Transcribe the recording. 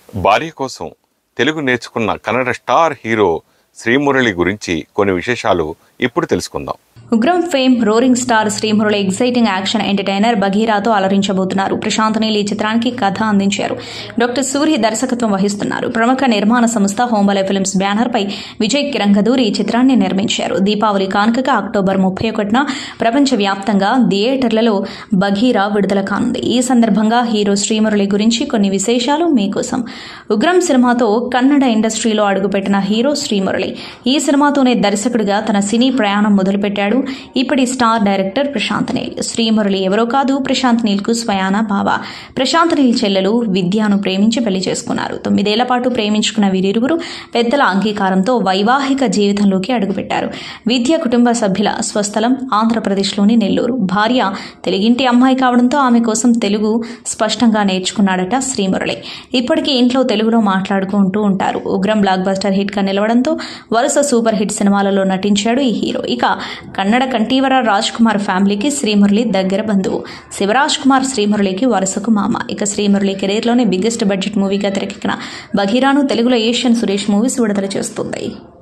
భార్య కోసం తెలుగు నేర్చుకున్న కన్నడ స్టార్ హీరో శ్రీమురళి గురించి కొన్ని విశేషాలు ఇప్పుడు తెలుసుకుందాం Ugramm fame roaring star Sriimurali exciting action entertainer బఘీరాతో అలరించబోతున్నారు ప్రశాంత్ నీల్ ఈ చిత్రానికి కథ అందించారు డాక్టర్ సూరి దర్శకత్వం వహిస్తున్నారు ప్రముఖ నిర్మాణ సంస్థ హోంబలే ఫిల్మ్స్ బ్యానర్ పై విజయ్ కిరంగదూరి ఈ చిత్రాన్ని నిర్మించారు దీపావళి కానుకగా అక్టోబర్ ముప్పై ఒకటిన ప్రపంచవ్యాప్తంగా థియేటర్లలో బఘీరా విడుదల కానుంది ఈ సందర్భంగా హీరో శ్రీమురళి గురించి కొన్ని విశేషాలు మీకోసం ఉగ్రం సినిమాతో కన్నడ ఇండస్ట్రీలో అడుగుపెట్టిన హీరో శ్రీమురళి ఈ సినిమాతోనే దర్శకుడిగా తన సినీ ప్రయాణం మొదలుపెట్టాడు ఇప్పటి స్టార్ డైరెక్టర్ ప్రశాంత్ నీల్ శ్రీమురళి ఎవరో కాదు ప్రశాంత్ నీల్ కు స్వయాన బావ ప్రశాంత్ నీల్ చెల్లెలు విద్యను ప్రేమించి పెళ్లి చేసుకున్నారు తొమ్మిదేళ్ల పాటు ప్రేమించుకున్న వీరిరువురు పెద్దల అంగీకారంతో వైవాహిక జీవితంలోకి అడుగుపెట్టారు విద్య కుటుంబ సభ్యుల స్వస్థలం ఆంధ్రప్రదేశ్లోని నెల్లూరు భార్య తెలుగింటి అమ్మాయి కావడంతో ఆమె కోసం తెలుగు స్పష్టంగా నేర్చుకున్నాడట శ్రీమురళి ఇప్పటికీ ఇంట్లో తెలుగులో మాట్లాడుకుంటూ ఉంటారు ఉగ్రం బ్లాక్ బస్టర్ హిట్ గా నిలవడంతో వరుస సూపర్ హిట్ సినిమాలలో నటించాడు ఈ హీరో ఇక కన్నడ కంఠీవర రాజ్ కుమార్ ఫ్యామిలీకి శ్రీమురళి దగ్గర బంధువు శివరాజ్ కుమార్ శ్రీమురళికి వరుసకు మామ ఇక శ్రీమురళి కెరీర్లోనే బిగ్గెస్ట్ బడ్జెట్ మూవీగా తెరకెక్కిన బఘీరాను తెలుగులో ఏషియన్ సురేష్ మూవీస్ విడుదల చేస్తుంది